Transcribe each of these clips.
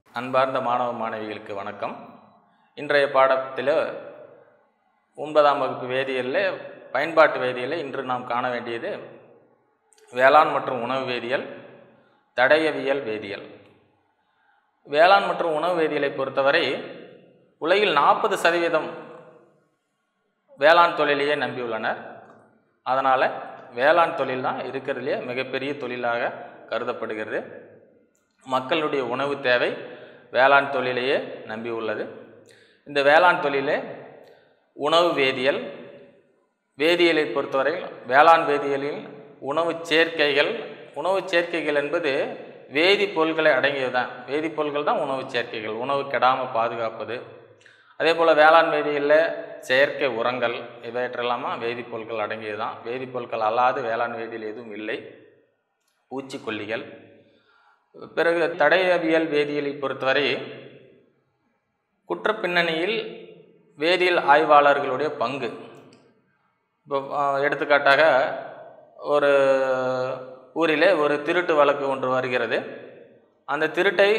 அன்பார்ந்த மாணவ மாணவிகளுக்கு வணக்கம் இன்றைய பாடத்தில் ஒன்பதாம் வகுப்பு வேதியியலில் பயன்பாட்டு வேதியியலில் இன்று நாம் காண வேண்டியது வேளாண் மற்றும் உணவு வேதியியல் தடயவியல் வேதியியல் வேளாண் மற்றும் உணவு வேதியியலை பொறுத்தவரை உலகில் நாற்பது சதவீதம் வேளாண் தொழிலையே நம்பியுள்ளனர் அதனால் வேளாண் தொழில் தான் இருக்கிறதுலே மிகப்பெரிய தொழிலாக கருதப்படுகிறது மக்களுடைய உணவு தேவை வேளாண் தொழிலையே நம்பி உள்ளது இந்த வேளாண் தொழிலே உணவு வேதியியல் வேதியியலை பொறுத்தவரை வேளாண் வேதியியலில் உணவு சேர்க்கைகள் உணவு சேர்க்கைகள் என்பது வேதிப்பொருட்களை அடங்கியது தான் வேதிப்பொருட்கள் தான் உணவு சேர்க்கைகள் உணவு கெடாமல் பாதுகாப்பது அதே போல் வேளாண் வேதியியலில் செயற்கை உரங்கள் இவற்றெல்லாமா வேதிப்பொருட்கள் அடங்கியது தான் வேதிப்பொருட்கள் அல்லாது வேளாண் வேதியியல் எதுவும் இல்லை பூச்சிக்கொல்லிகள் பிறகு தடயவியல் வேதியியலை பொறுத்தவரை குற்ற பின்னணியில் வேதியியல் ஆய்வாளர்களுடைய பங்கு இப்போ அஹ், எடுத்துக்காட்டாக ஒரு ஊரிலே ஒரு திருட்டு வழக்கு ஒன்று வருகிறது அந்த திருட்டை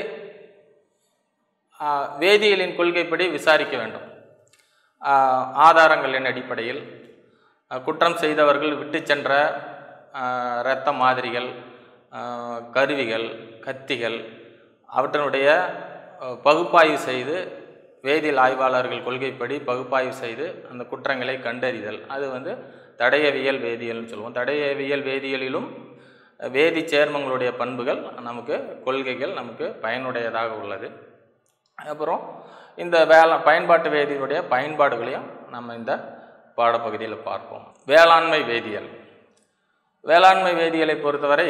அஹ், வேதியியலின் கொள்கைப்படி விசாரிக்க வேண்டும் அஹ், ஆதாரங்களின் அடிப்படையில் அஹ், குற்றம் செய்தவர்கள் விட்டு சென்ற அஹ், இரத்த மாதிரிகள் அஹ், கருவிகள் கத்திகள் அவற்றினுடைய அஹ், பகுப்பாய்வு செய்து வேதியியல் ஆய்வாளர்கள் கொள்கைப்படி பகுப்பாய்வு செய்து அந்த குற்றங்களை கண்டறிதல் அது வந்து தடயவியல் வேதியியல்னு சொல்லுவோம் தடயவியல் வேதியியலிலும் அஹ், வேதி சேர்மங்களுடைய பண்புகள் நமக்கு கொள்கைகள் நமக்கு பயனுடையதாக உள்ளது அப்புறம் இந்த வேளா பயன்பாட்டு வேதியினுடைய பயன்பாடுகளையும் நம்ம இந்த பாடப்பகுதியில் பார்ப்போம் வேளாண்மை வேதியியல் வேளாண்மை வேதியியலை பொறுத்தவரை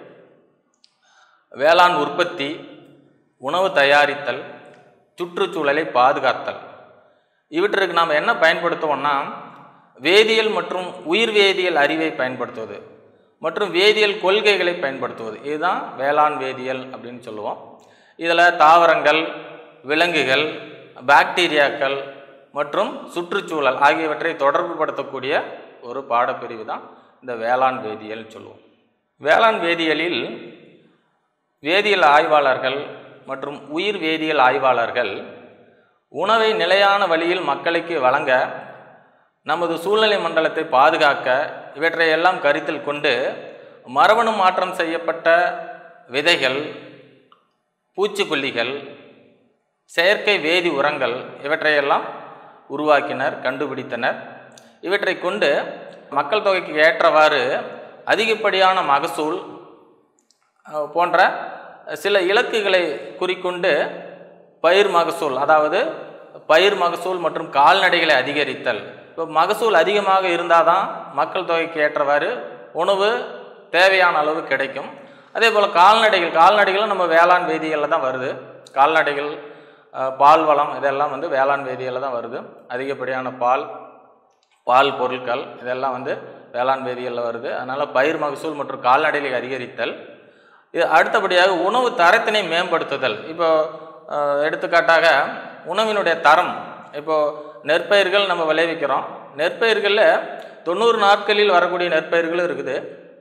வேளாண் உற்பத்தி உணவு தயாரித்தல் சுற்றுச்சூழலை பாதுகாத்தல் இவற்றுக்கு நாம் என்ன பயன்படுத்துவோம்னா வேதியியல் மற்றும் உயிர் வேதியியல் அறிவை பயன்படுத்துவது மற்றும் வேதியியல் கொள்கைகளை பயன்படுத்துவது இதுதான் வேளாண் வேதியியல் அப்படின்னு சொல்லுவோம் இதில் தாவரங்கள் விலங்குகள் பாக்டீரியாக்கள் மற்றும் சுற்றுச்சூழல் ஆகியவற்றை தொடர்பு படுத்தக்கூடிய ஒரு பாடப்பிரிவு தான் இந்த வேளாண் வேதியியல் சொல்லுவோம் வேளாண் வேதியியலில் வேதியியல் ஆய்வாளர்கள் மற்றும் உயிர் வேதியியல் ஆய்வாளர்கள் உணவை நிலையான வழியில் மக்களுக்கு வழங்க நமது சூழ்நிலை மண்டலத்தை பாதுகாக்க இவற்றை எல்லாம் கருத்தில் கொண்டு மரபணு மாற்றம் செய்யப்பட்ட விதைகள் பூச்சிக்கொல்லிகள் செயற்கை வேதி உரங்கள் இவற்றையெல்லாம் உருவாக்கினர் கண்டுபிடித்தனர் இவற்றை கொண்டு மக்கள் தொகைக்கு ஏற்றவாறு அதிகப்படியான மகசூல் அஹ், போன்ற சில இலக்குகளை குறிக்கொண்டு பயிர் மகசூல் அதாவது பயிர் மகசூல் மற்றும் கால்நடைகளை அதிகரித்தல் இப்போ மகசூல் அதிகமாக இருந்தால் தான் மக்கள் தொகைக்கு ஏற்றவாறு உணவு தேவையான அளவு கிடைக்கும் அதே போல் கால்நடைகள் கால்நடைகளும் நம்ம வேளாண் வேதியியலில் தான் வருது கால்நடைகள் அஹ், பால் வளம் இதெல்லாம் வந்து வேளாண் வேதியியலில் தான் வருது அதிகப்படியான பால் பால் பொருட்கள் இதெல்லாம் வந்து வேளாண் வேதியியலில் வருது அதனால் பயிர் மகசூல் மற்றும் கால்நடைகளை அதிகரித்தல் இது அடுத்தபடியாக உணவு தரத்தினை மேம்படுத்துதல் இப்போ அஹ், எடுத்துக்காட்டாக உணவினுடைய தரம் இப்போ நெற்பயிர்கள் நம்ம விளைவிக்கிறோம் நெற்பயிர்களில் தொண்ணூறு நாட்களில் வரக்கூடிய நெற்பயிர்களும் இருக்குது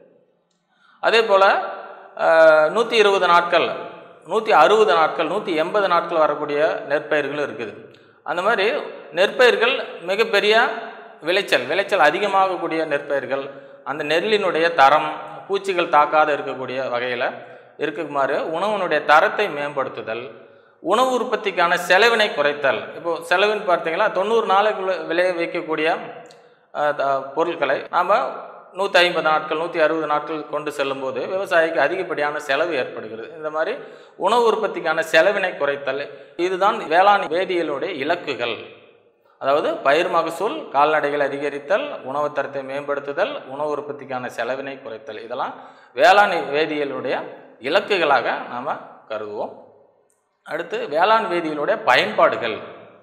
அதே போல் நூற்றி இருபது நாட்கள் நூற்றி அறுபது நாட்கள் நூற்றி எண்பது நாட்கள் வரக்கூடிய நெற்பயிர்களும் இருக்குது அந்த மாதிரி நெற்பயிர்கள் மிகப்பெரிய விளைச்சல் விளைச்சல் அதிகமாகக்கூடிய நெற்பயிர்கள் அந்த நெல்லினுடைய தரம் பூச்சிகள் தாக்காத இருக்கக்கூடிய வகையில் இருக்குமாறு உணவினுடைய தரத்தை மேம்படுத்துதல் உணவு உற்பத்திக்கான செலவினை குறைத்தல் இப்போது செலவுன்னு பார்த்தீங்கன்னா தொண்ணூறு நாளைக்குள்ள விளைய வைக்கக்கூடிய அஹ், த- பொருட்களை நாம் நூற்றி ஐம்பது நாட்கள் நூற்றி அறுபது நாட்கள் கொண்டு செல்லும்போது விவசாயிக்கு அதிகப்படியான செலவு ஏற்படுகிறது இந்த மாதிரி உணவு உற்பத்திக்கான செலவினை குறைத்தல் இதுதான் வேளாண் வேதியியலுடைய இலக்குகள் அதாவது பயிர் மகசூல் கால்நடைகளை அதிகரித்தல் உணவு தரத்தை மேம்படுத்துதல் உணவு உற்பத்திக்கான செலவினை குறைத்தல் இதெல்லாம் வேளாண் வேதியியலுடைய இலக்குகளாக நாம் கருதுவோம் அடுத்து வேளாண் வேதியியலுடைய பயன்பாடுகள்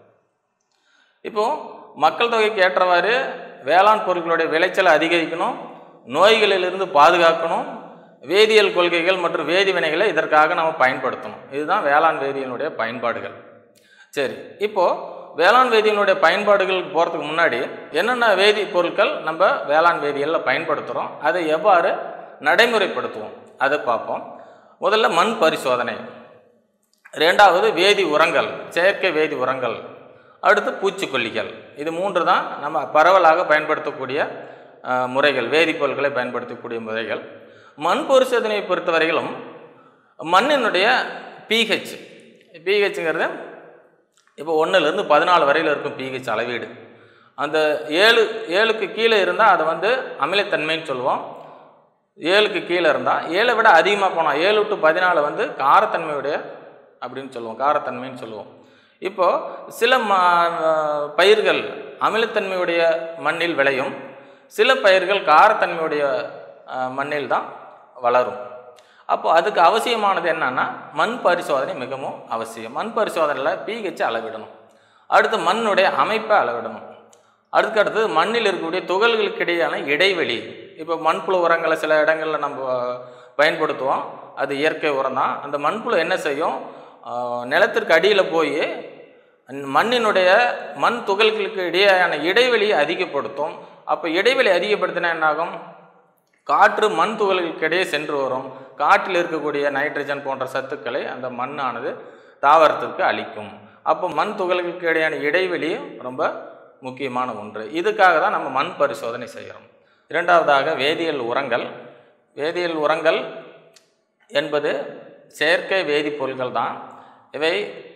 இப்போ மக்கள் தொகைக்கு ஏற்றவாறு வேளாண் பொருட்களுடைய விளைச்சலை அதிகரிக்கணும் நோய்களிலிருந்து பாதுகாக்கணும் வேதியியல் கொள்கைகள் மற்றும் வேதி வினைகளை இதற்காக நம்ம பயன்படுத்தணும் இதுதான் வேளாண் வேதியியலுடைய பயன்பாடுகள் சரி இப்போ வேளாண் வேதியியலுடைய பயன்பாடுகளுக்கு போகிறதுக்கு முன்னாடி என்னென்ன வேதி பொருட்கள் நம்ம வேளாண் வேதியியலில் பயன்படுத்துகிறோம் அதை எவ்வாறு நடைமுறைப்படுத்துவோம் அதை பார்ப்போம் முதல்ல மண் பரிசோதனை ரெண்டாவது வேதி உரங்கள் செயற்கை வேதி உரங்கள் அடுத்து பூச்சிக்கொல்லிகள் இது மூன்று தான் நம்ம பரவலாக பயன்படுத்தக்கூடிய அஹ், முறைகள் வேதிப்பொருட்களை பயன்படுத்தக்கூடிய முறைகள் மண் பரிசோதனையை பொறுத்தவரையிலும் மண்ணினுடைய பிஹெச் பிஹெச்ங்கிறது இப்போ ஒன்றுலேருந்து பதினாலு வரையில் இருக்கும் பிஹெச் அளவீடு அந்த ஏழு ஏழுக்கு கீழே இருந்தால் அதை வந்து அமிலத்தன்மைன்னு சொல்லுவோம் ஏழுக்கு கீழே இருந்தால் ஏழை விட அதிகமாக போனால் ஏழு டு பதினாலு வந்து காரத்தன்மையுடைய அப்படின்னு சொல்லுவோம் காரத்தன்மைன்னு சொல்லுவோம் இப்போது சில ம பயிர்கள் அமிலத்தன்மையுடைய மண்ணில் விளையும் சில பயிர்கள் காரத்தன்மையுடைய அஹ், மண்ணில் தான் வளரும் அப்போ அதுக்கு அவசியமானது என்னன்னா மண் பரிசோதனை மிகவும் அவசியம் மண் பரிசோதனையில் பிஹெச் அளவிடணும் அடுத்து மண்ணுடைய அமைப்பை அளவிடணும் அதுக்கடுத்து மண்ணில் இருக்கக்கூடிய துகள்களுக்கு இடையேயான இடைவெளி இப்போ மண்புழு உரங்களை சில இடங்களில் நம்ம பயன்படுத்துவோம் அது இயற்கை உரம் தான் அந்த மண்புழு என்ன செய்யும் ஆஹ், நிலத்திற்கு அடியில் போய் மண்ணினுடைய மண் துகள்களுக்கு இடையேயான இடைவெளியை அதிகப்படுத்தும் அப்போ இடைவெளி அதிகப்படுத்தினா என்னாகும் காற்று மண் துகள்களுக்கு இடையே சென்று வரும் காற்றில் இருக்கக்கூடிய நைட்ரஜன் போன்ற சத்துக்களை அந்த மண்ணானது தாவரத்திற்கு அளிக்கும் அப்போ மண் துகள்களுக்கு இடையான இடைவெளியும் ரொம்ப முக்கியமான ஒன்று இதுக்காக தான் நம்ம மண் பரிசோதனை செய்கிறோம் இரண்டாவதாக வேதியியல் உரங்கள் வேதியியல் உரங்கள் என்பது செயற்கை வேதிப்பொருட்கள் தான் இவை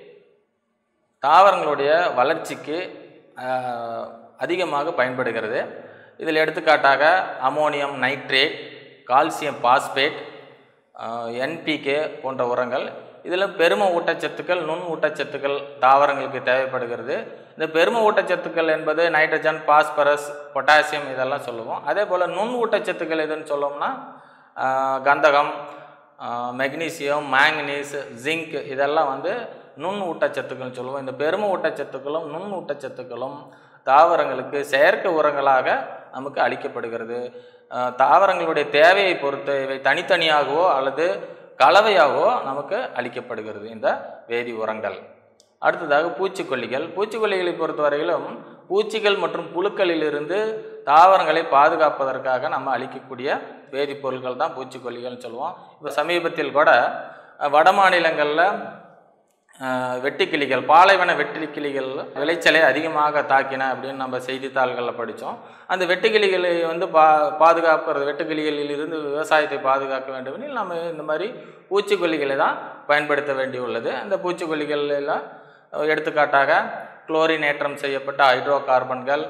தாவரங்களுடைய வளர்ச்சிக்கு ஆஹ், அதிகமாக பயன்படுகிறது இதில் எடுத்துக்காட்டாக ammonium nitrate calcium phosphate NPK போன்ற உரங்கள் இதில் பெரும ஊட்டச்சத்துக்கள் நுண் ஊட்டச்சத்துக்கள் தாவரங்களுக்கு தேவைப்படுகிறது இந்த பெரும ஊட்டச்சத்துக்கள் என்பது நைட்ரஜன் பாஸ்பரஸ் பொட்டாசியம் இதெல்லாம் சொல்லுவோம் அதே போல் நுண் ஊட்டச்சத்துக்கள் எதுன்னு சொல்லோம்னா ஆஹ், கந்தகம் மெக்னீசியம் மேங்கனீஸ் ஜிங்க் இதெல்லாம் வந்து நுண் ஊட்டச்சத்துக்கள்னு சொல்லுவோம் இந்த பெரும ஊட்டச்சத்துக்களும் நுண் ஊட்டச்சத்துக்களும் தாவரங்களுக்கு செயற்கை உரங்களாக நமக்கு அளிக்கப்படுகிறது அஹ், தாவரங்களுடைய தேவையை பொறுத்து இவை தனித்தனியாகவோ அல்லது கலவையாகவோ நமக்கு அளிக்கப்படுகிறது இந்த வேதி உரங்கள் அடுத்ததாக பூச்சிக்கொல்லிகள் பூச்சிக்கொல்லிகளை பொறுத்தவரையிலும் பூச்சிகள் மற்றும் புழுக்களிலிருந்து தாவரங்களை பாதுகாப்பதற்காக நம்ம அளிக்கக்கூடிய வேதிப்பொருட்கள் தான் பூச்சிக்கொல்லிகள்னு சொல்லுவோம் இப்போ சமீபத்தில் கூட அஹ், வட மாநிலங்களில் அஹ், வெட்டுக்கிளிகள் பாலைவன வெட்டுக்கிளிகள் விளைச்சலை அதிகமாக தாக்கின அப்படின்னு நம்ம செய்தித்தாள்களில் படித்தோம் அந்த வெட்டுக்கிளிகளை வந்து பா பாதுகாக்கிறது வெட்டுக்கிளிகளில் இருந்து விவசாயத்தை பாதுகாக்க வேண்டுமெனில் நம்ம இந்த மாதிரி பூச்சிக்கொல்லிகளை தான் பயன்படுத்த வேண்டியுள்ளது அந்த பூச்சிக்கொல்லிகள் எல்லாம் எடுத்துக்காட்டாக குளோரினேற்றம் செய்யப்பட்ட ஹைட்ரோ கார்பன்கள்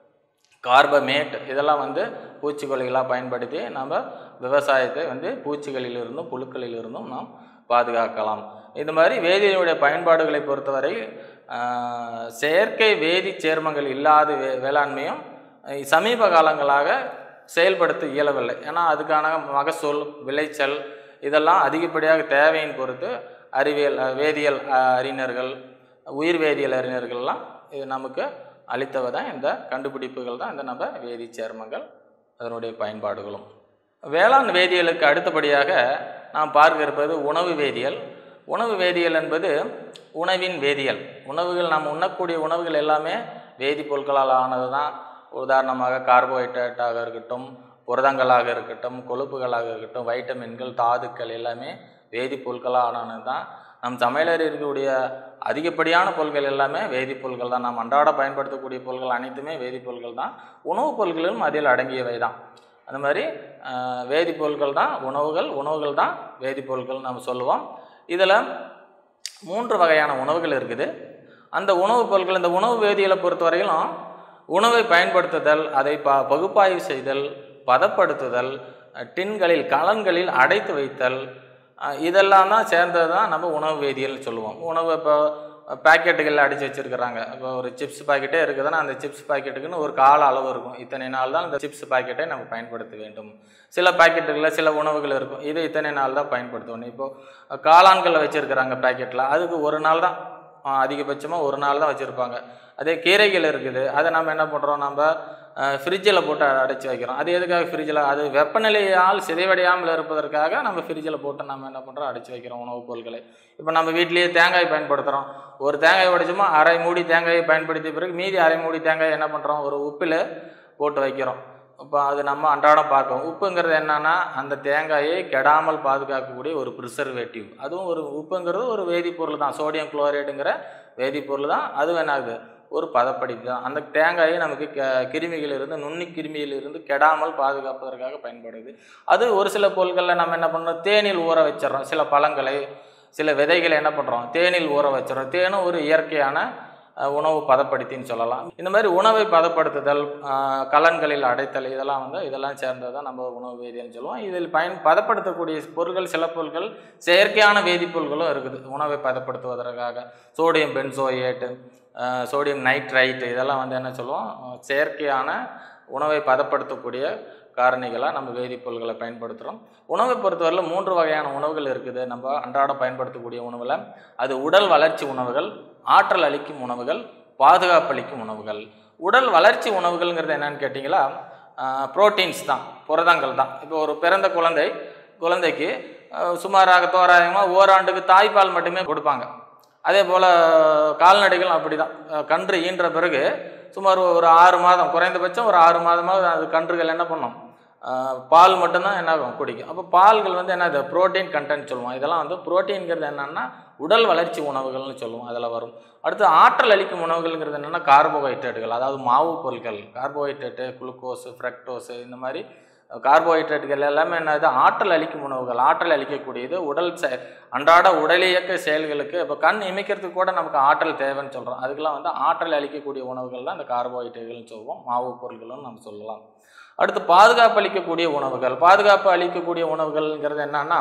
கார்பமேட் இதெல்லாம் வந்து பூச்சிக்கொல்லிகளாக பயன்படுத்தி நம்ம விவசாயத்தை வந்து பூச்சிகளிலிருந்தும் புழுக்களிலிருந்தும் நாம் பாதுகாக்கலாம் இந்த மாதிரி வேதியினுடைய பயன்பாடுகளை பொறுத்தவரை ஆஹ், செயற்கை வேதி சேர்மங்கள் இல்லாத வே வேளாண்மையும் அஹ், சமீப காலங்களாக செயல்படுத்த இயலவில்லை ஏன்னா அதுக்கான மகசூல் விளைச்சல் இதெல்லாம் அதிகப்படியாக தேவையின் பொறுத்து அறிவியல் அஹ், வேதியியல் அஹ், அறிஞர்கள் உயிர் வேதியியல் அறிஞர்கள்லாம் இது நமக்கு அளித்தவை தான் இந்த கண்டுபிடிப்புகள் தான் இந்த நம்ம வேதி சேர்மங்கள் அதனுடைய பயன்பாடுகளும் வேளாண் வேதியியலுக்கு அடுத்தபடியாக நாம் பார்க்க இருப்பது உணவு வேதியியல் உணவு வேதியியல் என்பது உணவின் வேதியியல் உணவுகள் நாம் உண்ணக்கூடிய உணவுகள் எல்லாமே வேதிப்பொருட்களால் ஆனது தான் உதாரணமாக கார்போஹைட்ரேட்டாக இருக்கட்டும் புரதங்களாக இருக்கட்டும் கொழுப்புகளாக இருக்கட்டும் வைட்டமின்கள் தாதுக்கள் எல்லாமே வேதிப்பொருட்களால் ஆனது தான் நம் சமையலறையில் இருக்கக்கூடிய அதிகப்படியான பொருட்கள் எல்லாமே வேதிப்பொருட்கள் தான் நாம் அன்றாட பயன்படுத்தக்கூடிய பொருட்கள் அனைத்துமே வேதிப்பொருட்கள் தான் உணவுப் பொருட்களும் அதில் அடங்கியவை தான் அந்த மாதிரி ஆஹ், வேதிப்பொருட்கள் தான் உணவுகள் உணவுகள் தான் வேதிப்பொருட்கள் நம்ம சொல்லுவோம் இதில் மூன்று வகையான உணவுகள் இருக்குது அந்த உணவுப் பொருட்கள் இந்த உணவு வேதியியலை பொறுத்தவரையிலும் உணவை பயன்படுத்துதல் அதை ப பகுப்பாய்வு செய்தல் பதப்படுத்துதல் அஹ், டின்களில் கலன்களில் அடைத்து வைத்தல் அஹ், இதெல்லாம் தான் சேர்ந்தது தான் நம்ம உணவு வேதியியல் சொல்லுவோம் உணவு இப்போ பேக்கெட்டுகளில் அடித்து வச்சுருக்கிறாங்க இப்போ ஒரு சிப்ஸ் பாக்கெட்டே இருக்குதுன்னா அந்த சிப்ஸ் பாக்கெட்டுக்குன்னு ஒரு கால அளவு இருக்கும் இத்தனை நாள் தான் இந்த சிப்ஸ் பாக்கெட்டை நம்ம பயன்படுத்த வேண்டும் சில பாக்கெட்டுகளில் சில உணவுகள் இருக்கும் இது இத்தனை நாள் தான் பயன்படுத்தணும் இப்போது காளான்களை வச்சுருக்கிறாங்க பேக்கெட்டில் அதுக்கு ஒரு நாள் தான் அதிகபட்சமாக ஒரு நாள் தான் வச்சுருப்பாங்க அதே கீரைகள் இருக்குது அதை நம்ம என்ன பண்ணுறோம் நம்ம ஃப்ரிட்ஜில் போட்டு அடைச்சி வைக்கிறோம் அது எதுக்காக ஃப்ரிட்ஜில் அது வெப்பநிலையால் சிதைவடையாமல் இருப்பதற்காக நம்ம ஃப்ரிட்ஜில் போட்டு நம்ம என்ன பண்ணுறோம் அடைச்சி வைக்கிறோம் உணவுப் பொருட்களை இப்போ நம்ம வீட்டிலேயே தேங்காய் பயன்படுத்துகிறோம் ஒரு தேங்காய் உடைச்சோமா அரை மூடி தேங்காயை பயன்படுத்திய பிறகு மீதி அரை மூடி தேங்காய் என்ன பண்ணுறோம் ஒரு உப்பில் போட்டு வைக்கிறோம் இப்போ அது நம்ம அன்றாடம் பார்க்கோம் உப்புங்கிறது என்னன்னா அந்த தேங்காயை கெடாமல் பாதுகாக்கக்கூடிய ஒரு ப்ரிசர்வேட்டிவ் அதுவும் ஒரு உப்புங்கிறது ஒரு வேதிப்பொருள் தான் சோடியம் குளோரைடுங்கிற வேதிப்பொருள் தான் அதுவும் என்னாகுது ஒரு பதப்படுத்தி தான் அந்த தேங்காயை நமக்கு க கிருமிகளிலிருந்து நுண்ணி கிருமியிலிருந்து கெடாமல் பாதுகாப்பதற்காக பயன்படுது அது ஒரு சில பொருட்களில் நம்ம என்ன பண்ணுறோம் தேனில் ஊற வச்சிடறோம் சில பழங்களை சில விதைகளை என்ன பண்ணுறோம் தேனில் ஊற வச்சிடறோம் தேனும் ஒரு இயற்கையான அஹ், உணவு பதப்படுத்தின்னு சொல்லலாம் இந்த மாதிரி உணவை பதப்படுத்துதல் அஹ், கலன்களில் அடைத்தல் இதெல்லாம் வந்து இதெல்லாம் சேர்ந்தது தான் நம்ம உணவு வேதியம்னு சொல்லுவோம் இதில் பயன் பதப்படுத்தக்கூடிய பொருட்கள் சில பொருட்கள் செயற்கையான வேதிப்பொருட்களும் இருக்குது உணவை பதப்படுத்துவதற்காக சோடியம் பென்சோயேட்டு சோடியம் நைட்ரைட் இதெல்லாம் வந்து என்ன சொல்லுவோம் அஹ், செயற்கையான உணவை பதப்படுத்தக்கூடிய காரணிகளாக நம்ம வேதிப்பொருட்களை பயன்படுத்துகிறோம் உணவை பொறுத்தவரையில் மூன்று வகையான உணவுகள் இருக்குது நம்ம அன்றாடம் பயன்படுத்தக்கூடிய உணவில் அது உடல் வளர்ச்சி உணவுகள் ஆற்றல் அளிக்கும் உணவுகள் பாதுகாப்பு அளிக்கும் உணவுகள் உடல் வளர்ச்சி உணவுகள்ங்கிறது என்னன்னு கேட்டிங்களா புரோட்டீன்ஸ் தான் புரதங்கள் தான் இப்போ ஒரு பிறந்த குழந்தை குழந்தைக்கு அஹ், சுமாராக தோராயமாக ஓராண்டுக்கு தாய்ப்பால் மட்டுமே கொடுப்பாங்க அதே போல் கால்நடைகளும் அப்படி தான் கன்று ஈன்ற பிறகு சுமார் ஒரு ஆறு மாதம் குறைந்தபட்சம் ஒரு ஆறு மாதமாக அது கன்றுகள் என்ன பண்ணும் அஹ், பால் மட்டும்தான் என்ன ஆகும் குடிக்கும் அப்போ பால்கள் வந்து என்னது புரோட்டீன் கண்டென்ட் சொல்லுவோம் இதெல்லாம் வந்து புரோட்டீன்கிறது என்னென்னா உடல் வளர்ச்சி உணவுகள்னு சொல்லுவோம் அதில் வரும் அடுத்து ஆற்றல் அளிக்கும் உணவுகள்ங்கிறது என்னென்னா கார்போஹைட்ரேட்டுகள் அதாவது மாவு பொருட்கள் கார்போஹைட்ரேட்டு குளுக்கோஸு ஃப்ரக்டோஸு இந்த மாதிரி கார்போஹைட்ரேட்டுகள் எல்லாமே என்னது ஆற்றல் அளிக்கும் உணவுகள் ஆற்றல் அளிக்கக்கூடியது உடல் செ அன்றாட உடலியக்க செயல்களுக்கு இப்போ கண் இமைக்கிறதுக்கு கூட நமக்கு ஆற்றல் தேவைன்னு சொல்கிறோம் அதுக்கெல்லாம் வந்து ஆற்றல் அளிக்கக்கூடிய உணவுகள் தான் இந்த கார்போஹைட்ரேட்டுகள்னு சொல்லுவோம் மாவு பொருட்களும் நம்ம சொல்லலாம் அடுத்து பாதுகாப்பு அளிக்கக்கூடிய உணவுகள் பாதுகாப்பு அளிக்கக்கூடிய உணவுகள்ங்கிறது என்னன்னா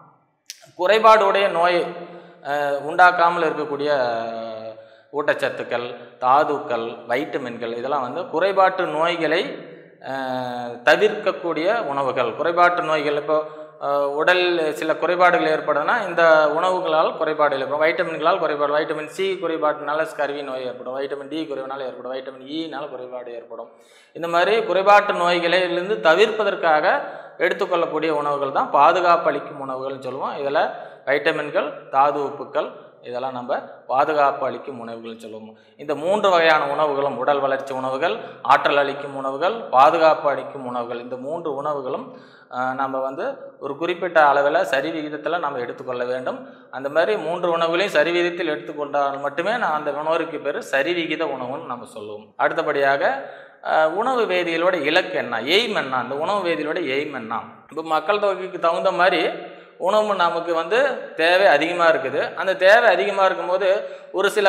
குறைபாடுடைய நோய் அஹ், உண்டாக்காமல் இருக்கக்கூடிய அஹ், ஊட்டச்சத்துக்கள் தாதுக்கள் வைட்டமின்கள் இதெல்லாம் வந்து குறைபாட்டு நோய்களை அஹ், தவிர்க்கக்கூடிய உணவுகள் குறைபாட்டு நோய்கள் இப்போ அஹ், உடல் சில குறைபாடுகள் ஏற்படுதுன்னா இந்த உணவுகளால் குறைபாடு ஏற்படும் வைட்டமின்களால் குறைபாடு வைட்டமின் சி குறைபாட்டினால ஸ்கர்வி நோய் ஏற்படும் வைட்டமின் டி குறைவினால ஏற்படும் வைட்டமின் இனால குறைபாடு ஏற்படும் இந்த மாதிரி குறைபாட்டு நோய்களிலிருந்து தவிர்ப்பதற்காக எடுத்துக்கொள்ளக்கூடிய உணவுகள் தான் பாதுகாப்பு அளிக்கும் உணவுகள்னு சொல்லுவோம் இதில் வைட்டமின்கள் தாது உப்புக்கள் இதெல்லாம் நம்ம பாதுகாப்பு அளிக்கும் உணவுகள்னு சொல்லுவோம் இந்த மூன்று வகையான உணவுகளும் உடல் வளர்ச்சி உணவுகள் ஆற்றல் அளிக்கும் உணவுகள் பாதுகாப்பு அளிக்கும் உணவுகள் இந்த மூன்று உணவுகளும் ஆஹ், நம்ம வந்து ஒரு குறிப்பிட்ட அளவில் சரி விகிதத்தில் நம்ம எடுத்துக்கொள்ள வேண்டும் அந்த மாதிரி மூன்று உணவுகளையும் சரி விகிதத்தில் எடுத்துக்கொண்டால் மட்டுமே நான் அந்த உணவுக்கு பேர் சரிவிகித உணவுன்னு நம்ம சொல்லுவோம் அடுத்தபடியாக ஆஹ், உணவு வேதியியலோட இலக்கு என்ன எய்ம் என்ன அந்த உணவு வேதியியலோட எய்ம் என்ன இப்போ மக்கள் தொகைக்கு தகுந்த மாதிரி உணவு நமக்கு வந்து தேவை அதிகமாக இருக்குது அந்த தேவை அதிகமாக இருக்கும்போது ஒரு சில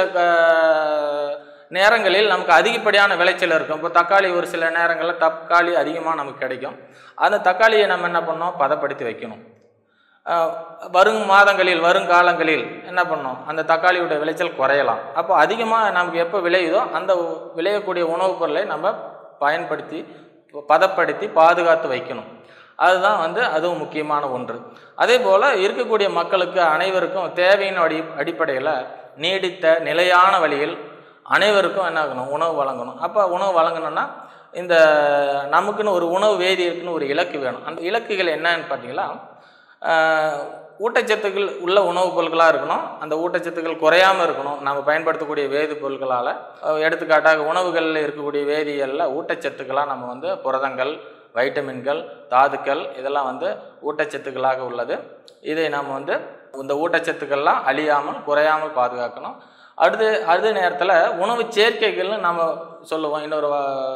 க- நேரங்களில் நமக்கு அதிகப்படியான விளைச்சல் இருக்கும் இப்போ தக்காளி ஒரு சில நேரங்களில் தக்காளி அதிகமாக நமக்கு கிடைக்கும் அந்த தக்காளியை நம்ம என்ன பண்ணோம் பதப்படுத்தி வைக்கணும் ஆஹ் வரும் மாதங்களில் வருங்காலங்களில் என்ன பண்ணோம் அந்த தக்காளியோட விளைச்சல் குறையலாம் அப்போ அதிகமாக நமக்கு எப்போ விளையுதோ அந்த உ- விளையக்கூடிய உணவுப் பொருளை நம்ம பயன்படுத்தி பதப்படுத்தி பாதுகாத்து வைக்கணும் அதுதான் வந்து அதுவும் முக்கியமான ஒன்று அதே போல் இருக்கக்கூடிய மக்களுக்கு அனைவருக்கும் தேவையின் அடி அடிப்படையில் நீடித்த நிலையான வழியில் அனைவருக்கும் என்ன ஆகணும் உணவு வழங்கணும் அப்போ உணவு வழங்கணும்னா இந்த நமக்குன்னு ஒரு உணவு வேதியருக்குன்னு ஒரு இலக்கு வேணும் அந்த இலக்குகள் என்னன்னு பார்த்தீங்கன்னா ஆஹ், ஊட்டச்சத்துக்கள் உள்ள உணவுப் பொருட்களாக இருக்கணும் அந்த ஊட்டச்சத்துக்கள் குறையாமல் இருக்கணும் நம்ம பயன்படுத்தக்கூடிய வேதி பொருட்களால் எடுத்துக்காட்டாக உணவுகளில் இருக்கக்கூடிய வேதியியலில் ஊட்டச்சத்துக்களாக நம்ம வந்து புரதங்கள் வைட்டமின்கள் தாதுக்கள் இதெல்லாம் வந்து ஊட்டச்சத்துக்களாக உள்ளது இதை நம்ம வந்து இந்த ஊட்டச்சத்துக்கள்லாம் அழியாமல் குறையாமல் பாதுகாக்கணும் அடுத்து அதே நேரத்தில் உணவு சேர்க்கைகள்னு நம்ம சொல்லுவோம் இன்னொரு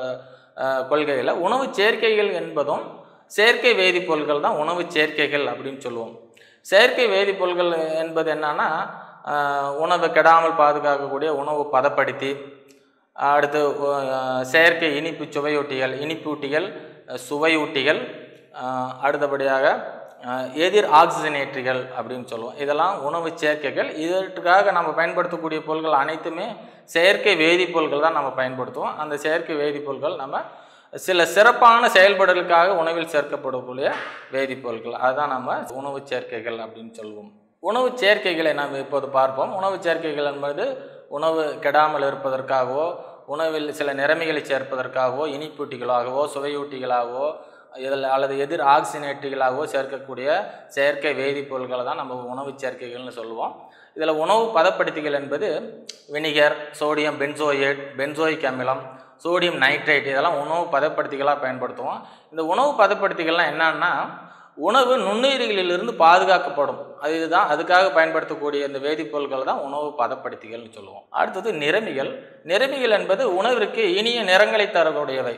கொள்கையில் உணவு சேர்க்கைகள் என்பதும் செயற்கை வேதிப்பொருட்கள் தான் உணவு சேர்க்கைகள் அப்படின்னு சொல்லுவோம் செயற்கை வேதிப்பொருட்கள் என்பது என்னன்னா ஆஹ், உணவை கெடாமல் பாதுகாக்கக்கூடிய உணவு பதப்படுத்தி அடுத்து அஹ், செயற்கை இனிப்பு சுவையூட்டிகள் இனிப்பூட்டிகள் அஹ், சுவையூட்டிகள் அஹ், அடுத்தபடியாக அஹ், எதிர் ஆக்சிஜனேற்றிகள் அப்படின்னு சொல்லுவோம் இதெல்லாம் உணவு சேர்க்கைகள் இதற்காக நம்ம பயன்படுத்தக்கூடிய பொருட்கள் அனைத்துமே செயற்கை வேதிப்பொருட்கள் தான் நம்ம பயன்படுத்துவோம் அந்த செயற்கை வேதிப்பொருட்கள் நம்ம சில சிறப்பான செயல்பாடுகளுக்காக உணவில் சேர்க்கப்படக்கூடிய வேதிப்பொருட்கள் அதுதான் நம்ம உணவு சேர்க்கைகள் அப்படின்னு சொல்லுவோம் உணவு சேர்க்கைகளை நாம் இப்போது பார்ப்போம் உணவு சேர்க்கைகள் என்பது உணவு கெடாமல் இருப்பதற்காகவோ உணவில் சில நிறமிகளை சேர்ப்பதற்காகவோ இனிப்பூட்டிகளாகவோ சுவையூட்டிகளாகவோ இதில் அல்லது எதிர் ஆக்சினேட்டுகளாகவோ சேர்க்கக்கூடிய செயற்கை வேதிப்பொருட்களை தான் நம்ம உணவு சேர்க்கைகள்னு சொல்லுவோம் இதில் உணவு பதப்படுத்திகள் என்பது வினிகர் சோடியம் பென்சோயேட் பென்சோயிக் அமிலம் சோடியம் நைட்ரேட் இதெல்லாம் உணவு பதப்படுத்திகளாக பயன்படுத்துவோம் இந்த உணவு பதப்படுத்திகள்லாம் என்னன்னா உணவு நுண்ணுயிரிகளிலிருந்து பாதுகாக்கப்படும் அது இதுதான் அதுக்காக பயன்படுத்தக்கூடிய இந்த வேதிப்பொருட்கள் தான் உணவு பதப்படுத்திகள்னு சொல்லுவோம் அடுத்தது நிறமிகள் நிறமிகள் என்பது உணவிற்கு இனிய நிறங்களை தரக்கூடியவை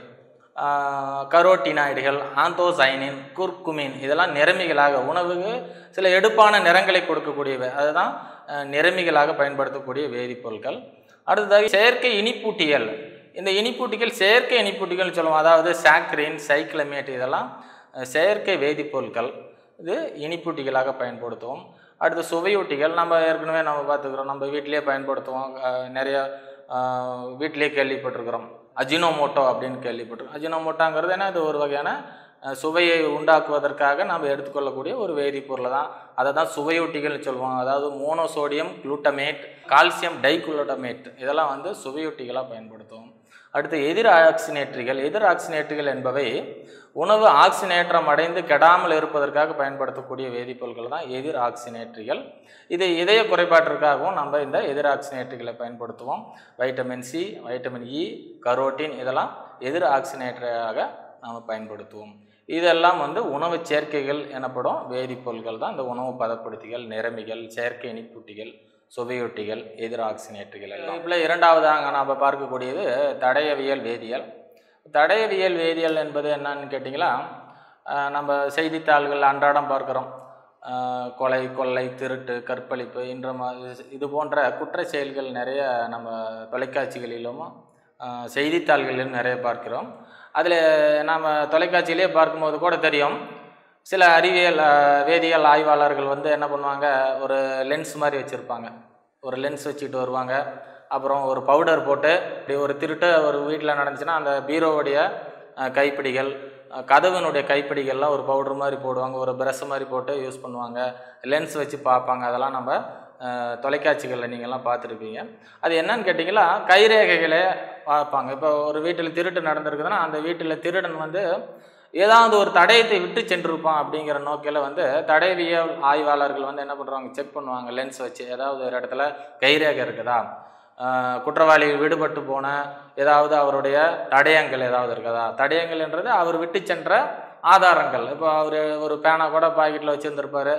ஆஹ் கரோட்டினாய்டுகள் ஆந்தோசைனின் குர்குமின் இதெல்லாம் நிறமிகளாக உணவுக்கு சில எடுப்பான நிறங்களை கொடுக்கக்கூடியவை அதுதான் அஹ், நிறமிகளாக பயன்படுத்தக்கூடிய வேதிப்பொருட்கள் அடுத்ததாக செயற்கை இனிப்பூட்டிகள் இந்த இனிப்பூட்டிகள் செயற்கை இனிப்பூட்டிகள்னு சொல்லுவோம் அதாவது சாக்ரின் சைக்ளமேட் இதெல்லாம் அஹ், செயற்கை வேதிப்பொருட்கள் இது இனிப்பூட்டிகளாக பயன்படுத்துவோம் அடுத்து சுவையூட்டிகள் நம்ம ஏற்கனவே நம்ம பார்த்துக்கிறோம் நம்ம வீட்டிலேயே பயன்படுத்துவோம் அஹ், நிறைய அஹ், வீட்டிலேயே கேள்விப்பட்டிருக்கிறோம் அஜினோமோட்டோ அப்படின்னு கேள்விப்பட்டிருக்கோம் அஜினோமோட்டோங்கிறது என்ன இது ஒரு வகையான அஹ், சுவையை உண்டாக்குவதற்காக நாம் எடுத்துக்கொள்ளக்கூடிய ஒரு வேதிப்பொருள் தான் அதை தான் சுவையொட்டிகள்னு சொல்லுவோம் அதாவது மோனோசோடியம் குளூட்டமேட் கால்சியம் டைகுளூட்டமேட் இதெல்லாம் வந்து சுவையொட்டிகளாக பயன்படுத்துவோம் அடுத்து எதிர் ஆக்சினேற்றிகள் எதிர் ஆக்சினேற்றிகள் என்பவை உணவு ஆக்சினேற்றம் அடைந்து கெடாமல் இருப்பதற்காக பயன்படுத்தக்கூடிய வேதிப்பொருட்கள் தான் எதிர் ஆக்சினேற்றிகள் இது இதய குறைபாட்டிற்காகவும் நம்ம இந்த எதிர் ஆக்சினேற்றிகளை பயன்படுத்துவோம் vitamin C vitamin E carotene இதெல்லாம் எதிர் ஆக்சினேட்டராக நாம் பயன்படுத்துவோம் இதெல்லாம் வந்து உணவு சேர்க்கைகள் எனப்படும் வேதிப்பொருட்கள் தான் இந்த உணவு பதப்படுத்திகள் நிறமிகள் செயற்கை இனிப்பூட்டிகள் சுவையொட்டிகள் எதிர் ஆக்சினேற்றுகள் எல்லாம் இப்போ இரண்டாவதாக நாம் பார்க்கக்கூடியது தடயவியல் வேதியியல் தடயவியல் வேதியியல் என்பது என்னன்னு கேட்டிங்களா அஹ் நம்ம செய்தித்தாள்கள் அன்றாடம் பார்க்குறோம் அஹ் கொலை கொள்ளை திருட்டு கற்பழிப்பு என்ற மாதிரி இது போன்ற குற்ற செயல்கள் நிறைய நம்ம தொலைக்காட்சிகளிலும் அஹ் செய்தித்தாள்களிலும் நிறைய பார்க்கிறோம் அதில் நாம் தொலைக்காட்சியிலே பார்க்கும்போது கூட தெரியும் சில அறிவியல் அஹ், வேதியியல் ஆய்வாளர்கள் வந்து என்ன பண்ணுவாங்க ஒரு லென்ஸ் மாதிரி வச்சுருப்பாங்க ஒரு லென்ஸ் வச்சுட்டு வருவாங்க அப்புறம் ஒரு பவுடர் போட்டு இப்படி ஒரு திருட்டு ஒரு வீட்டில் நடந்துச்சுன்னா அந்த பீரோவுடைய அஹ், கைப்பிடிகள் அஹ், கதவினுடைய கைப்பிடிகள்லாம் ஒரு பவுடர் மாதிரி போடுவாங்க ஒரு பிரஷ் மாதிரி போட்டு யூஸ் பண்ணுவாங்க லென்ஸ் வச்சு பார்ப்பாங்க அதெல்லாம் நம்ம அஹ், தொலைக்காட்சிகளில் நீங்கள்லாம் பார்த்துருப்பீங்க அது என்னன்னு கேட்டிங்களா கைரேகைகளை பார்ப்பாங்க இப்போ ஒரு வீட்டில் திருட்டு நடந்திருக்குதுன்னா அந்த வீட்டில் திருடன் வந்து ஏதாவது ஒரு தடயத்தை விட்டு சென்றிருப்பான் அப்படிங்கிற நோக்கில் வந்து தடயவியல் ஆய்வாளர்கள் வந்து என்ன பண்ணுறாங்க செக் பண்ணுவாங்க லென்ஸ் வச்சு ஏதாவது ஒரு இடத்துல கைரேகை இருக்குதா ஆஹ் குற்றவாளி விடுபட்டு போன ஏதாவது அவருடைய தடயங்கள் ஏதாவது இருக்குதா தடயங்கள்ன்றது அவர் விட்டு சென்ற ஆதாரங்கள் இப்போ அவர் ஒரு பேனா கூட பாக்கெட்டில் வச்சுருந்துருப்பாரு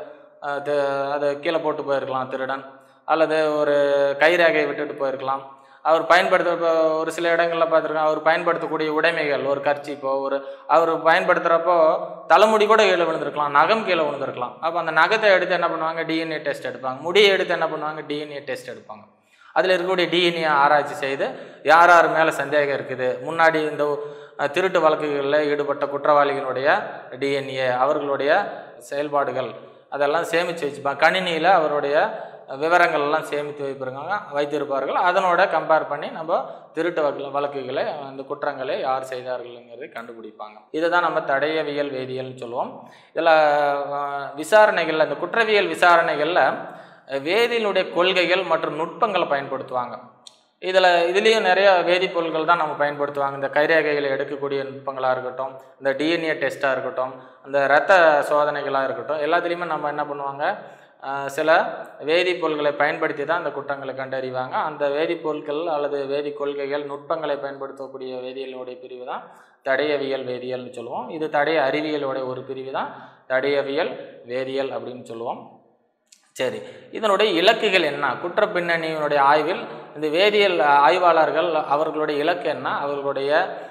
அதை கீழே போட்டு போயிருக்கலாம் திருடன் அல்லது ஒரு கைரேகையை விட்டுட்டு போயிருக்கலாம் அவர் பயன்படுத்த இப்போ ஒரு சில இடங்களில் பார்த்துருக்கோம் அவர் பயன்படுத்தக்கூடிய உடைமைகள் ஒரு கர்ச்சிப்போ ஒரு அவர் பயன்படுத்துகிறப்போ தலைமுடி கூட கீழே விழுந்திருக்கலாம் நகம் கீழே விழுந்திருக்கலாம் அப்போ அந்த நகத்தை எடுத்து என்ன பண்ணுவாங்க டிஎன்ஏ டெஸ்ட் எடுப்பாங்க முடியை எடுத்து என்ன பண்ணுவாங்க டிஎன்ஏ டெஸ்ட் எடுப்பாங்க அதில் இருக்கக்கூடிய டிஎன்ஏ ஆராய்ச்சி செய்து யார் யார் மேலே சந்தேகம் இருக்குது முன்னாடி இந்த அஹ், திருட்டு வழக்குகளில் ஈடுபட்ட குற்றவாளிகளுடைய டிஎன்ஏ அவர்களுடைய செயல்பாடுகள் அதெல்லாம் சேமித்து வச்சுப்பாங்க கணினியில் அவருடைய விவரங்கள் எல்லாம் சேமித்து வைப்பிருக்காங்க வைத்திருப்பார்கள் அதனோட கம்பேர் பண்ணி நம்ம திருட்டு வழக்கு வழக்குகளை அந்த குற்றங்களை யார் செய்தார்கள்ங்கிறதை கண்டுபிடிப்பாங்க இதை தான் நம்ம தடயவியல் வேதியியல்னு சொல்லுவோம் இதில் விசாரணைகளில் இந்த குற்றவியல் விசாரணைகளில் வேதியினுடைய கொள்கைகள் மற்றும் நுட்பங்களை பயன்படுத்துவாங்க இதில் இதுலேயும் நிறைய வேதிப்பொருட்கள் தான் நம்ம பயன்படுத்துவாங்க இந்த கைரேகைகளை எடுக்கக்கூடிய நுட்பங்களாக இருக்கட்டும் இந்த டிஎன்ஏ டெஸ்ட்டாக இருக்கட்டும் இந்த இரத்த சோதனைகளாக இருக்கட்டும் எல்லாத்துலேயுமே நம்ம என்ன பண்ணுவாங்க ஆஹ் சில வேதிப்பொருட்களை பயன்படுத்தி தான் அந்த குற்றங்களை கண்டறிவாங்க அந்த வேதிப்பொருட்கள் அல்லது வேதி கொள்கைகள் நுட்பங்களை பயன்படுத்தக்கூடிய வேதியியலுடைய பிரிவு தான் தடயவியல் வேதியியல்னு சொல்லுவோம் இது தடய அறிவியலுடைய ஒரு பிரிவு தான் தடயவியல் வேதியியல் அப்படின்னு சொல்லுவோம் சரி இதனுடைய இலக்குகள் என்ன குற்ற பின்னணியினுடைய ஆய்வில் இந்த வேதியியல் ஆய்வாளர்கள் அவர்களுடைய இலக்கு என்ன அவர்களுடைய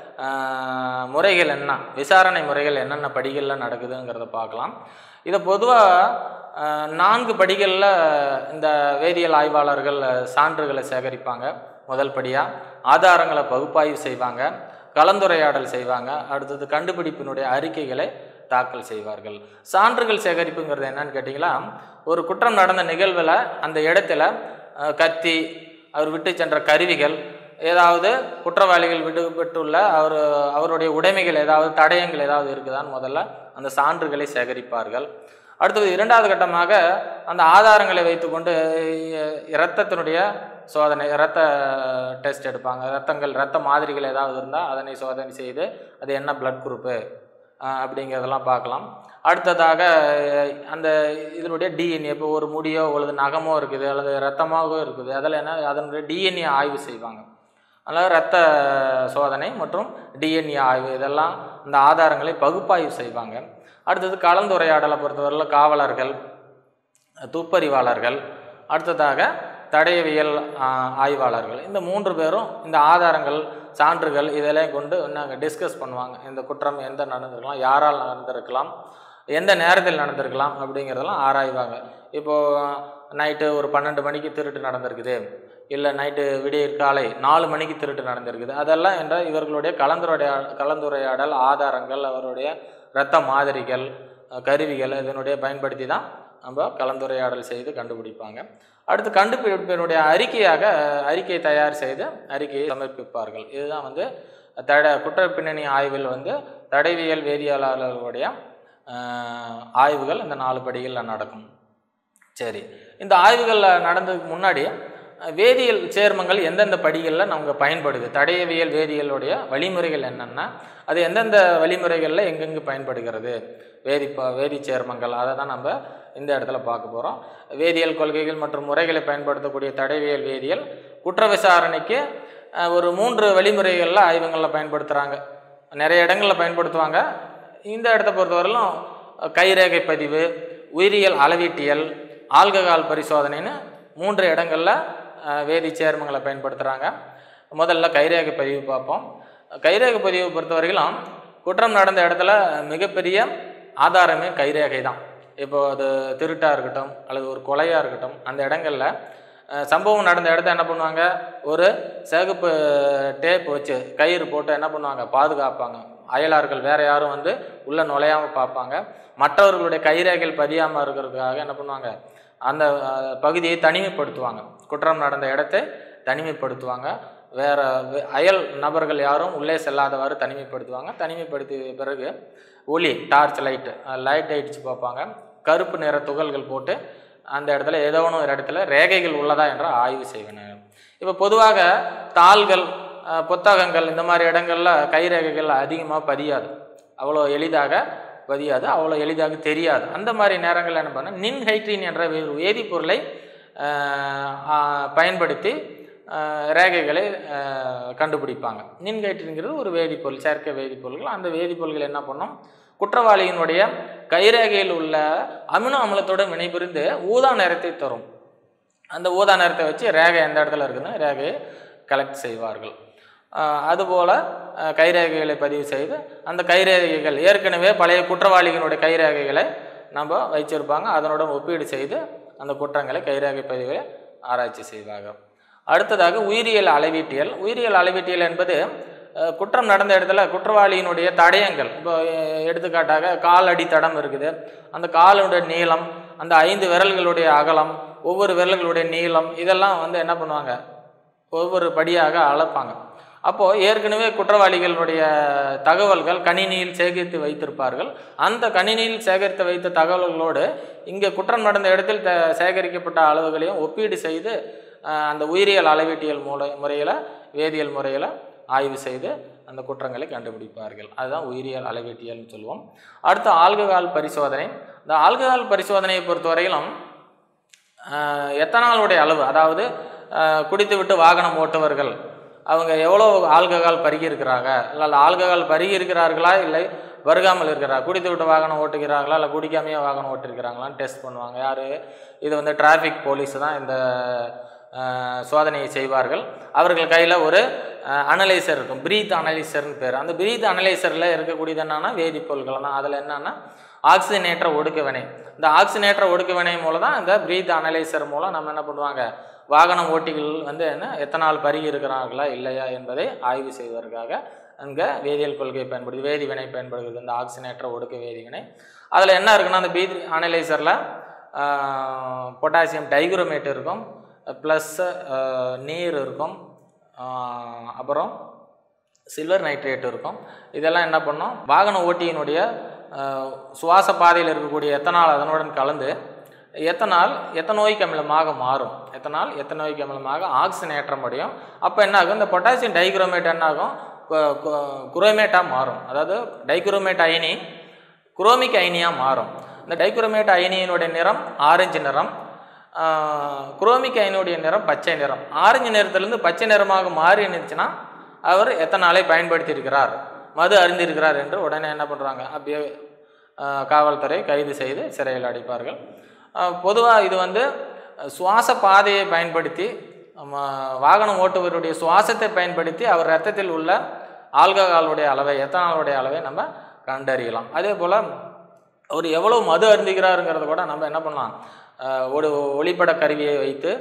ஆஹ், முறைகள் என்ன விசாரணை முறைகள் என்னென்ன படிகளில் நடக்குதுங்கிறத பார்க்கலாம் இதை பொதுவாக நான்கு படிகளில் இந்த வேதியியல் ஆய்வாளர்கள் சான்றுகளை சேகரிப்பாங்க முதல் படியாக ஆதாரங்களை பகுப்பாய்வு செய்வாங்க கலந்துரையாடல் செய்வாங்க அடுத்தது கண்டுபிடிப்பினுடைய அறிக்கைகளை தாக்கல் செய்வார்கள் சான்றுகள் சேகரிப்புங்கிறது என்னன்னு கேட்டிங்களா ஒரு குற்றம் நடந்த நிகழ்வில் அந்த இடத்துல அஹ், கத்தி அவர் விட்டு சென்ற கருவிகள் ஏதாவது குற்றவாளிகள் விடுபட்டுள்ள அவர் அவருடைய உடைமைகள் ஏதாவது தடயங்கள் ஏதாவது இருக்குதான்னு முதல்ல அந்த சான்றுகளை சேகரிப்பார்கள் அடுத்தது இரண்டாவது கட்டமாக அந்த ஆதாரங்களை வைத்துக்கொண்டு இ- இரத்தத்தினுடைய சோதனை இரத்த டெஸ்ட் எடுப்பாங்க இரத்தங்கள் இரத்த மாதிரிகள் ஏதாவது இருந்தால் அதனை சோதனை செய்து அது என்ன பிளட் குரூப்பு அப்படிங்கிறதெல்லாம் பார்க்கலாம் அடுத்ததாக அஹ், அந்த இதனுடைய டிஎன்ஏ இப்போ ஒரு முடியோ அல்லது நகமோ இருக்குது அல்லது ரத்தமாகவோ இருக்குது அதில் என்ன அதனுடைய டிஎன்ஏ ஆய்வு செய்வாங்க அதனால் இரத்த சோதனை மற்றும் டிஎன்ஏ ஆய்வு இதெல்லாம் இந்த ஆதாரங்களை பகுப்பாய்வு செய்வாங்க அடுத்தது கலந்துரையாடலை பொறுத்தவரையில் காவலர்கள் துப்பறிவாளர்கள் அடுத்ததாக தடயவியல் ஆ, ஆய்வாளர்கள் இந்த மூன்று பேரும் இந்த ஆதாரங்கள் சான்றுகள் இதெல்லாம் கொண்டு நாங்கள் டிஸ்கஸ் பண்ணுவாங்க இந்த குற்றம் எந்த நடந்திருக்கலாம் யாரால் நடந்திருக்கலாம் எந்த நேரத்தில் நடந்திருக்கலாம் அப்படிங்கிறதெல்லாம் ஆராய்வாங்க இப்போது நைட்டு ஒரு பன்னெண்டு மணிக்கு திருட்டு நடந்திருக்குது இல்லை நைட்டு விடியற் காலை நாலு மணிக்கு திருட்டு நடந்திருக்குது அதெல்லாம் என்ற இவர்களுடைய கலந்துரையா கலந்துரையாடல் ஆதாரங்கள் அவருடைய இரத்த மாதிரிகள் அஹ், கருவிகள் இதனுடைய பயன்படுத்தி தான் நம்ம கலந்துரையாடல் செய்து கண்டுபிடிப்பாங்க அடுத்து கண்டுபிடிப்பினுடைய அறிக்கையாக அஹ், அறிக்கை தயார் செய்து அறிக்கையை சமர்ப்பிப்பார்கள் இதுதான் வந்து தட குற்றப் பின்னணி ஆய்வில் வந்து தடவியல் வேதியியலாளர்களுடைய அஹ், ஆய்வுகள் இந்த நாலு படிகளில் நடக்கும் சரி இந்த ஆய்வுகளில் நடந்ததுக்கு முன்னாடி அஹ், வேதியியல் சேர்மங்கள் எந்தெந்த படிகளில் நமக்கு பயன்படுது தடயவியல் வேதியியலுடைய வழிமுறைகள் என்னென்னா அது எந்தெந்த வழிமுறைகளில் எங்கெங்கு பயன்படுகிறது வேதி ப- வேதி சேர்மங்கள் அதை தான் நம்ம இந்த இடத்துல பார்க்க போகிறோம் வேதியியல் கொள்கைகள் மற்றும் முறைகளை பயன்படுத்தக்கூடிய தடயவியல் வேதியியல் குற்ற விசாரணைக்கு அஹ், ஒரு மூன்று வழிமுறைகளில் ஆய்வுகளில் பயன்படுத்துகிறாங்க நிறைய இடங்களில் பயன்படுத்துவாங்க இந்த இடத்த பொறுத்தவரையிலும் அஹ், கைரேகை பதிவு உயிரியல் அளவீட்டியல் ஆல்கஹால் பரிசோதனைன்னு மூன்று இடங்களில் அஹ், வேதி சேர்மங்களை பயன்படுத்துகிறாங்க முதல்ல கைரேகை பதிவு பார்ப்போம் கைரேகை பதிவு பொறுத்தவரையிலும் குற்றம் நடந்த இடத்துல மிகப்பெரிய ஆதாரமே கைரேகை தான் இப்போ அது திருட்டாக இருக்கட்டும் அல்லது ஒரு கொலையாக இருக்கட்டும் அந்த இடங்களில் அஹ், சம்பவம் நடந்த இடத்த என்ன பண்ணுவாங்க ஒரு சிகப்பு டேப் வச்சு கயிறு போட்டு என்ன பண்ணுவாங்க பாதுகாப்பாங்க அயலார்கள் வேற யாரும் வந்து உள்ளே நுழையாமல் பார்ப்பாங்க மற்றவர்களுடைய கைரேகைகள் பதியாமல் இருக்கிறதுக்காக என்ன பண்ணுவாங்க அந்த அஹ், பகுதியை தனிமைப்படுத்துவாங்க குற்றம் நடந்த இடத்தை தனிமைப்படுத்துவாங்க வேற வே- அயல் நபர்கள் யாரும் உள்ளே செல்லாதவாறு தனிமைப்படுத்துவாங்க தனிமைப்படுத்திய பிறகு ஒளி டார்ச் லைட்டு லைட் அடித்து பார்ப்பாங்க கருப்பு நிற துகள்கள் போட்டு அந்த இடத்துல ஏதோ ஒன்று ஒரு இடத்துல ரேகைகள் உள்ளதா என்ற ஆய்வு செய்வனர் இப்போ பொதுவாக தாள்கள் அஹ், புத்தகங்கள் இந்த மாதிரி இடங்கள்ல கைரேகைகள் அதிகமாக பதியாது அவ்வளோ எளிதாக பதியாது அவ்வளோ எளிதாக தெரியாது அந்த மாதிரி நேரங்களில் என்ன பண்ண நின்ஹைட்ரின் என்ற ஒரு வேதிப்பொருளை அஹ், ஆஹ், பயன்படுத்தி அஹ், ரேகைகளை அஹ், கண்டுபிடிப்பாங்க நின்ஹைட்ரின்ங்கிறது ஒரு வேதிப்பொருள் செயற்கை வேதிப்பொருள்கள் அந்த வேதிப்பொருள்கள் என்ன பண்ணும் குற்றவாளியினுடைய கைரேகையில் உள்ள அமினோ அமிலத்தோடு வினைபுரிந்து ஊதா நிறத்தை தரும் அந்த ஊதா நிறத்தை வச்சு ரேகை எந்த இடத்துல இருக்குன்னு ரேகையை கலெக்ட் செய்வார்கள் ஆஹ் அதுபோல் ஆஹ் கைரேகைகளை பதிவு செய்து அந்த கைரேகைகள் ஏற்கனவே பழைய குற்றவாளிகளுடைய கைரேகைகளை நம்ம வச்சிருப்பாங்க அதனுடன் ஒப்பீடு செய்து அந்த குற்றங்களை கைரேகை பதிவை ஆராய்ச்சி செய்வாங்க அடுத்ததாக உயிரியல் அளவீட்டியல் உயிரியல் அளவீட்டியல் என்பது அஹ், குற்றம் நடந்த இடத்துல குற்றவாளியினுடைய தடயங்கள் இப்போ அஹ், எடுத்துக்காட்டாக கால் அடி தடம் இருக்குது அந்த காலுடைய நீளம் அந்த ஐந்து விரல்களுடைய அகலம் ஒவ்வொரு விரல்களுடைய நீளம் இதெல்லாம் வந்து என்ன பண்ணுவாங்க ஒவ்வொரு படியாக அளப்பாங்க அப்போது ஏற்கனவே குற்றவாளிகளுடைய தகவல்கள் கணினியில் சேகரித்து வைத்திருப்பார்கள் அந்த கணினியில் சேகரித்து வைத்த தகவல்களோடு இங்கே குற்றம் நடந்த இடத்தில் த சேகரிக்கப்பட்ட அளவுகளையும் ஒப்பீடு செய்து அஹ், அந்த உயிரியல் அளவீட்டியல் முறை முறையில் வேதியியல் முறையில் ஆய்வு செய்து அந்த குற்றங்களை கண்டுபிடிப்பார்கள் அதுதான் உயிரியல் அளவீட்டியல்னு சொல்லுவோம் அடுத்து ஆல்கஹால் பரிசோதனை இந்த ஆல்கஹால் பரிசோதனையை பொறுத்தவரையிலும் ஆஹ் எத்தனாலுடைய அளவு அதாவது ஆஹ் குடித்துவிட்டு வாகனம் ஓட்டுவர்கள் அவங்க எவ்வளோ ஆல்கஹால் பருகி இருக்கிறாங்க இல்லை ஆல்கஹால் பருகி இருக்கிறார்களா இல்லை வருகாமல் இருக்கிறார் குடித்து விட்டு வாகனம் ஓட்டுகிறார்களா இல்லை குடிக்காமையே வாகனம் ஓட்டிருக்கிறாங்களான்னு டெஸ்ட் பண்ணுவாங்க யார் இது வந்து டிராஃபிக் போலீஸ் தான் இந்த ஆஹ், சோதனையை செய்வார்கள் அவர்கள் கையில் ஒரு அனலைசர் இருக்கும் பிரீத் அனலைசர்னு பேர் அந்த பிரீத் அனலைசரில் இருக்கக்கூடியது என்னன்னா வேதிப்பொருட்கள் தான் அதில் என்னன்னா ஆக்சிஜனேற்ற ஒடுக்க வினை இந்த ஆக்சிஜனேற்ற ஒடுக்க வினை மூலம் தான் இந்த பிரீத் அனலைசர் மூலம் நம்ம என்ன பண்ணுவாங்க வாகனம் ஓட்டிகள் வந்து என்ன எத்தனால் பருகி இருக்கிறார்களா இல்லையா என்பதை ஆய்வு செய்வதற்காக அங்கே வேதியியல் கொள்கை பயன்படுது வேதி வினை பயன்படுகிறது இந்த ஆக்சிஜனேற்ற ஒடுக்க வேதி வினை அதில் என்ன இருக்குன்னா அந்த பிரீத் அனலைசரில் பொட்டாசியம் டைகுரோமேட் இருக்கும் ப்ளஸ் நீர் இருக்கும் ஆஹ் அப்புறம் சில்வர் நைட்ரேட் இருக்கும் இதெல்லாம் என்ன பண்ணோம் வாகன ஓட்டியினுடைய அஹ், சுவாச பாதையில் இருக்கக்கூடிய எத்தனால் அதனுடன் கலந்து எத்தனால் எத்தனோய்க்கு அமிலமாக மாறும் எத்தனால் எத்தனோய்க்கு அமிலமாக ஆக்சிஜனேற்றம் அடையும் அப்போ என்ன ஆகும் இந்த பொட்டாசியம் டைகுரோமேட் என்ன ஆகும் குரோமேட்டாக மாறும் அதாவது டைகுரோமேட் அயனி குரோமிக் அயனியாக மாறும் இந்த டைகுரோமேட் அயனியினுடைய நிறம் ஆரஞ்சு நிறம் குரோமிக் அயனுடைய நிறம் பச்சை நிறம் ஆரஞ்சு நிறத்திலிருந்து பச்சை நிறமாக மாறி இருந்துச்சுன்னா அவர் எத்தனாலை பயன்படுத்தி இருக்கிறார் மது அருந்திருக்கிறார் என்று உடனே என்ன பண்ணுறாங்க அப்படியே ஆஹ், காவல்துறை கைது செய்து சிறையில் அடைப்பார்கள் பொதுவாக இது வந்து அஹ், சுவாச பாதையை பயன்படுத்தி நம்ம வாகனம் ஓட்டுபவருடைய சுவாசத்தை பயன்படுத்தி அவர் ரத்தத்தில் உள்ள ஆல்கஹாலுடைய அளவை எத்தனாலுடைய அளவை நம்ம கண்டறியலாம் அதே போல் அவர் எவ்வளோ மது அருந்துகிறாருங்கிறத கூட நம்ம என்ன பண்ணலாம் அஹ், ஒரு ஒளிப்பட கருவியை வைத்து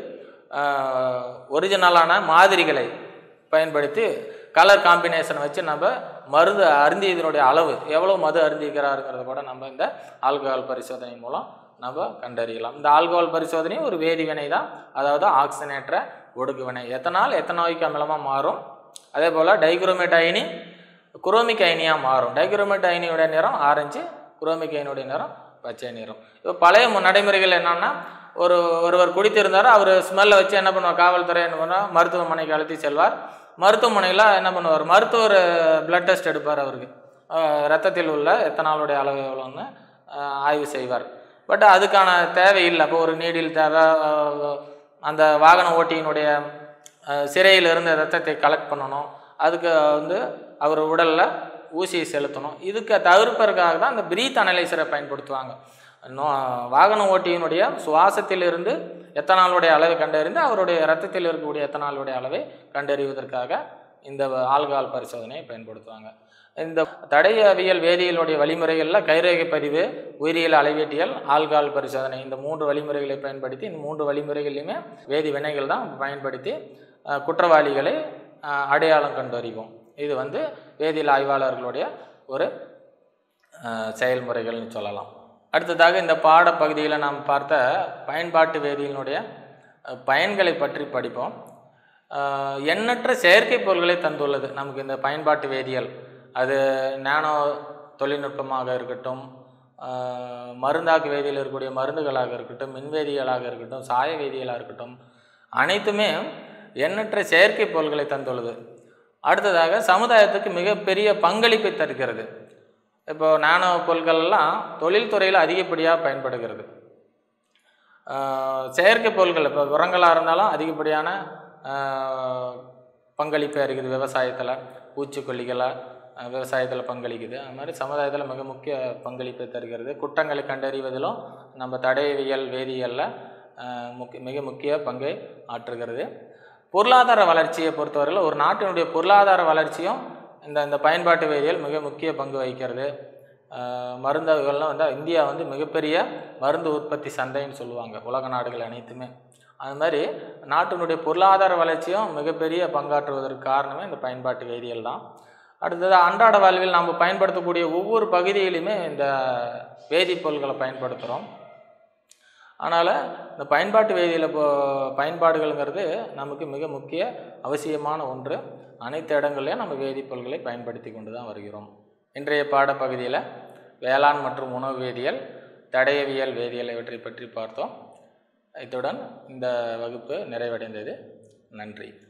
ஒரிஜினலான மாதிரிகளை பயன்படுத்தி கலர் காம்பினேஷனை வச்சு நம்ம மருந்து அருந்தியதனுடைய அளவு எவ்வளோ மது அருந்திக்கிறாருங்கிறத கூட நம்ம இந்த ஆல்கஹால் பரிசோதனை மூலம் நம்ம கண்டறியலாம் இந்த ஆல்கஹால் பரிசோதனையும் ஒரு வேதிவினை தான் அதாவது ஆக்சினேற்ற ஒடுக்கு வினை எத்தனால் எத்தனாய்க்கு அமிலமாக மாறும் அதே போல் டைக்ரோமேட் அயனி குரோமிக் அயனியாக மாறும் டைக்ரோமேட் அயனியோட நிறம் ஆரஞ்சு குரோமிக் அயனியோட நிறம் பச்சை நிறம் இப்போ பழைய மு- நடைமுறைகள் என்னன்னா ஒரு ஒருவர் குடித்திருந்தார் அவர் ஸ்மெல்லை வச்சு என்ன பண்ணுவார் காவல்துறை என்ன பண்ணுவார் மருத்துவமனைக்கு அழைத்து செல்வார் மருத்துவமனையில் என்ன பண்ணுவார் மருத்துவர் பிளட் டெஸ்ட் எடுப்பார் அவருக்கு அஹ் ரத்தத்தில் உள்ள எத்தனாலுடைய அளவு எவ்வளோன்னு அஹ் ஆய்வு செய்வார் பட் அதுக்கான தேவை இல்லை அப்போ ஒரு நீடில் தேவை அஹ் அந்த வாகன ஓட்டியினுடைய அஹ் சிறையில் இருந்த ரத்தத்தை கலெக்ட் பண்ணணும் அதுக்கு வந்து அவர் உடலில் ஊசியை செலுத்தணும் இதுக்கு தவிர்ப்பதற்காக தான் அந்த பிரீத் அனலைசரை பயன்படுத்துவாங்க நோ வாகன ஓட்டியினுடைய சுவாசத்திலிருந்து எத்தனாலுடைய அளவை கண்டறிந்து அவருடைய ரத்தத்தில் இருக்கக்கூடிய எத்தனாலுடைய அளவை கண்டறிவதற்காக இந்த ஆல்கஹால் பரிசோதனையை பயன்படுத்துவாங்க இந்த தடயவியல் வேதியியலுடைய வழிமுறைகளில் கைரேகை பதிவு உயிரியல் அளவீட்டியல் ஆல்கஹால் பரிசோதனை இந்த மூன்று வழிமுறைகளை பயன்படுத்தி இந்த மூன்று வழிமுறைகளையுமே வேதி வினைகள் தான் பயன்படுத்தி அஹ், குற்றவாளிகளை அஹ், அடையாளம் கண்டறிவோம் இது வந்து வேதியியல் ஆய்வாளர்களுடைய ஒரு அஹ், செயல்முறைகள்னு சொல்லலாம் அடுத்ததாக இந்த பாடப்பகுதியில் நாம் பார்த்த பயன்பாட்டு வேதியியலினுடைய அஹ், பயன்களை பற்றி படிப்போம் அஹ், எண்ணற்ற செயற்கை பொருள்களை தந்துள்ளது நமக்கு இந்த பயன்பாட்டு வேதியியல் அது நானோ தொழில்நுட்பமாக இருக்கட்டும் அஹ், மருந்தாக்கு வேதியியல் இருக்கக்கூடிய மருந்துகளாக இருக்கட்டும் மின்வேதியியலாக இருக்கட்டும் சாய வேதியியலாக இருக்கட்டும் அனைத்துமே எண்ணற்ற செயற்கை பொருள்களை தந்துள்ளது அடுத்ததாக சமுதாயத்துக்கு மிகப்பெரிய பங்களிப்பை தருகிறது இப்போ நானோ பொருட்கள் எல்லாம் தொழில்துறையில் அதிகப்படியாக பயன்படுகிறது ஆஹ் செயற்கை பொருட்கள் இப்போ உரங்களாக இருந்தாலும் அதிகப்படியான ஆஹ் பங்களிப்பை இருக்குது விவசாயத்தில் பூச்சிக்கொல்லிகளை ஆஹ் விவசாயத்தில் பங்களிக்குது அது மாதிரி சமுதாயத்தில் மிக முக்கிய பங்களிப்பை தருகிறது குற்றங்களை கண்டறிவதிலும் நம்ம தடயவியல் வேதியியலில் ஆஹ் முக்கிய மிக முக்கிய பங்கை ஆற்றுகிறது பொருளாதார வளர்ச்சியை பொறுத்தவரையில் ஒரு நாட்டினுடைய பொருளாதார வளர்ச்சியும் இந்த இந்த பயன்பாட்டு வேதியியல் மிக முக்கிய பங்கு வகிக்கிறது ஆஹ் மருந்துகள்லாம் வந்து இந்தியா வந்து மிகப்பெரிய மருந்து உற்பத்தி சந்தைன்னு சொல்லுவாங்க உலக நாடுகள் அனைத்துமே அது மாதிரி நாட்டினுடைய பொருளாதார வளர்ச்சியும் மிகப்பெரிய பங்காற்றுவதற்கு காரணமே இந்த பயன்பாட்டு வேதியியல் தான் அடுத்தது அன்றாட வாழ்வில் நாம் பயன்படுத்தக்கூடிய ஒவ்வொரு பகுதியிலுமே இந்த வேதிப்பொருட்களை பயன்படுத்துகிறோம் அதனால் இந்த பயன்பாட்டு வேதியியல் இப்போ பயன்பாடுகள்ங்கிறது நமக்கு மிக முக்கிய அவசியமான ஒன்று அனைத்து இடங்கள்லையும் நம்ம வேதிப்பொருட்களை பயன்படுத்தி கொண்டு தான் வருகிறோம் இன்றைய பாடப்பகுதியில் வேளாண் மற்றும் உணவு வேதியியல் தடயவியல் வேதியியல் இவற்றை பற்றி பார்த்தோம் இத்துடன் இந்த வகுப்பு நிறைவடைந்தது நன்றி